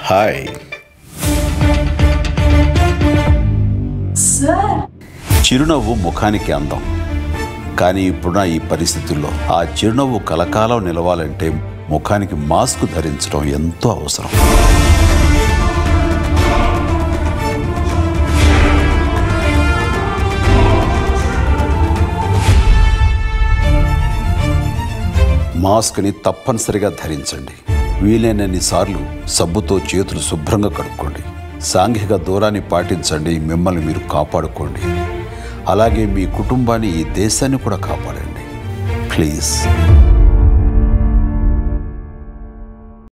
hi sir చిరునవ్వు ముఖానికి అందం కానీ ఇప్పుడున్న ఈ పరిస్థితుల్లో ఆ చిరునవ్వు కలకాలం నిలవాలంటే ముఖానికి మాస్క్ ధరించడం ఎంతో అవసరం మాస్క్ని తప్పనిసరిగా ధరించండి వీలైనన్ని సార్లు సబ్బుతో చేతులు శుభ్రంగా కడుక్కోండి సాంఘిక దూరాన్ని పాటించండి మిమ్మల్ని మీరు కాపాడుకోండి అలాగే మీ కుటుంబాన్ని ఈ దేశాన్ని కూడా కాపాడండి ప్లీజ్